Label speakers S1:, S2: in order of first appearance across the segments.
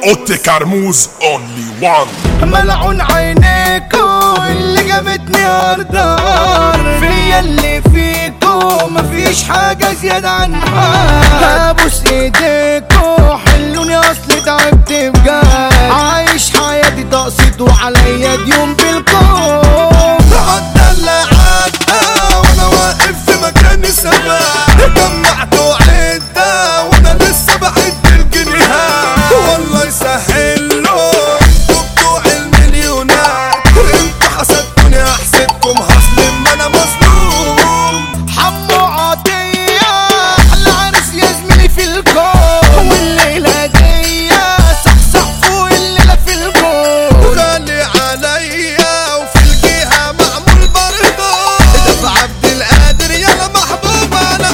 S1: اوتي كرموز اونلي وان
S2: ملعون عينيكو اللي جابتني اردار فيا اللي فيكو مفيش حاجة زيادة عنها هبوس ايديكو حلوني اصلي تعبت بجد عايش حياتي تقسيط وعليا ديون بالكون
S3: عدى اللي عدى وانا واقف في مكاني سبا جمعته عدة وانا لسه بعد الجنيهات والله يسهل له انتوا بتوع المليونات انتوا حسدتوني احسدكم هظلم ما انا مظلوم
S2: حمو عطية أحلى عرس يا زميلي في الكون والليلة دي صحصح فوق الليلة في الكون
S3: غالي عليا وفي الجهة معمول برضه ده في عبد القادر يلا محبوب انا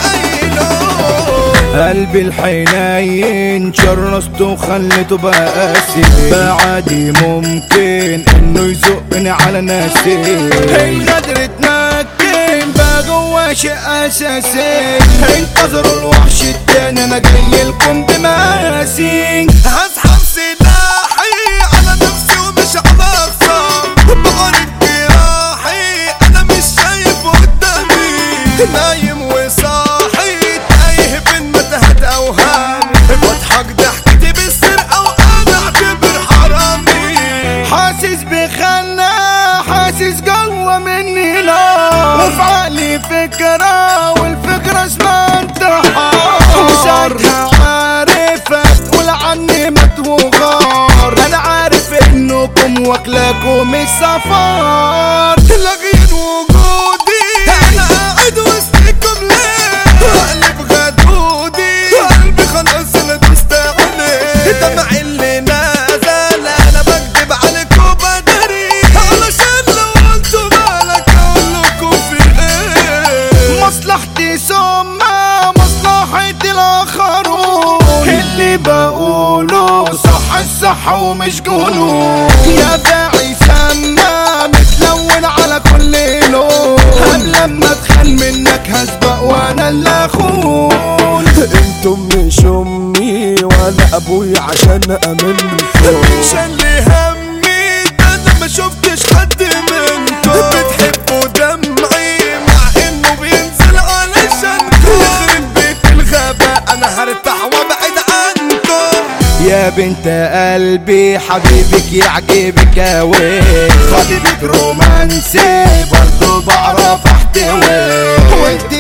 S3: قايله
S2: قلبي الحنين شرسته وخليته بقاسي بعدي ممكن انه يزقني على ناسي الغدر اتمكن بقى جوا شيء اساسي انتظروا الوحش التاني انا جاي لكم بمقاسي
S3: هسحب سلاحي على نفسي ومش على اخصام بعرف جراحي انا مش شايف قدامي نايم وصاحي تايه بين متاهات اوهام بضحك ضحكتي بالسرقه وانا اعتبر حرامي
S2: حاسس بخنا حاسس جوا مني نار وفي عقلي فكرة والفكرة اسمها انتحار وساعتها عارف تقول عني مات وغار انا عارف انكم واكلاكم السفر
S3: لاغين وجودي انا قاعد وسطكم ليه اقلب غدودي قلبي خلاص انا دوست عليه دمع اللي نازل انا بكدب عليكم بدري علشان لو قلتوا بالك اقول لكم في ايه
S2: مصلحتي ثم مصلحة الآخرون اللي بقوله صح الصح ومش جنون يا باعي سما متلون على كل لون قبل لما اتخان منك هسبق وانا اللي اخون
S3: انتم مش امي ولا ابوي عشان امنكم مش اللي همي ده انا ما شفتش حد منكم بتحبوا دمعي مع انه بينزل علشان يخرب بيت الغباء انا هرتاح وابعد عنكم
S2: يا بنت قلبي حبيبك يعجبك اوي خطيبك رومانسي برضو بعرف احتوي وانت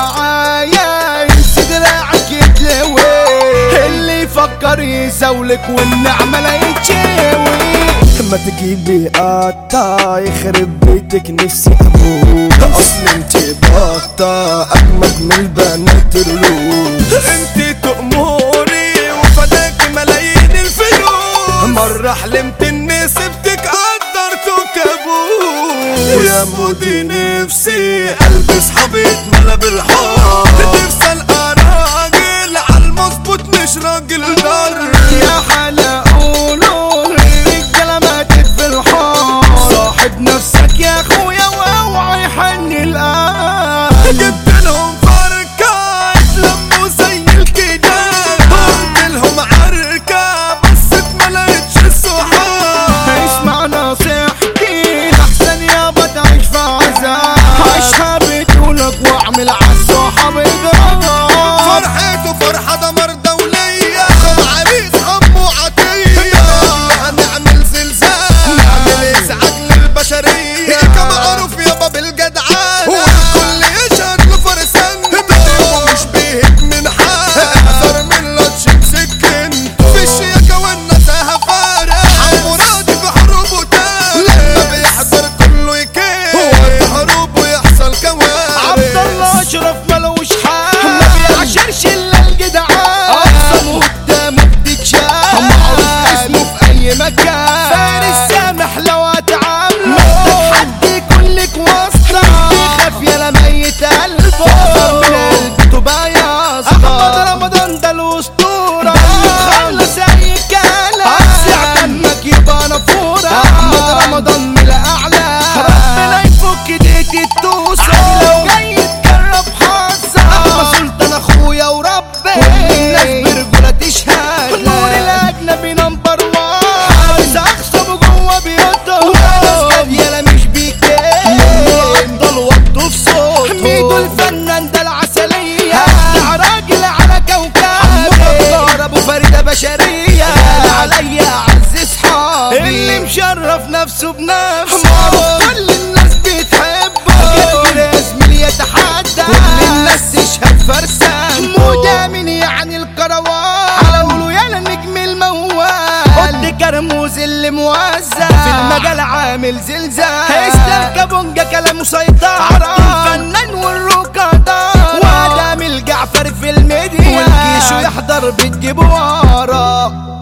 S2: معايا ينسي دراعك يتلوي اللي يفكر يزولك والنعمة لا يتشوي
S3: ما تجيبي قطة يخرب بيتك نفسي ابوك اصل انت بطة اجمد من البنات الروس انت تأمري وفداك ملايين الفلوس مرة حلمت اني سبتك قدرت كابوس يا مودي نفسي قلب صحابي اتملى بالحب نفسي القى راجل عالمظبوط مش راجل ضر
S2: يا حلا قولوا الرجالة ماتت في الحار صاحب نفسك يا اخويا واوعى يحني الآن
S3: جبت لهم فركة اتلموا زي الكداب قلت لهم عركة بس اتملقتش الصحاب
S2: اسمع نصيحتي احسن يابا تعيش في عذاب عيشها بتقولك واعمل عالصحاب اضراب
S3: فرحته فرحة دمر دولية خد عريس حمو عطية هنعمل زلزال نعمل ازعاج للبشرية كمعروف يابا بالجدعانة والكل يشهد لفرسان ده مش بيهد من حال احذر من لطش بسكنته في الشياكة والنزاهة فارق حمو راضي في حروبه تاني لما بيحضر كله يكين وقت حروبه يحصل كوارث
S2: عبد الله اشرف ملوش حال ما بيعشرش الا الجدعان نفسه بنفسه كل الناس بتحبه غير يا زميلي يتحدى كل الناس تشهد فرسان موجة من يعني الكروان على قولوا يالا نجم الموال قد كرموز اللي موزع في المجال عامل زلزال اسلام كابونجا كلامه سيطرة الفنان والركضاء وادم الجعفر في الميديا والجيش يحضر بتجيب ورا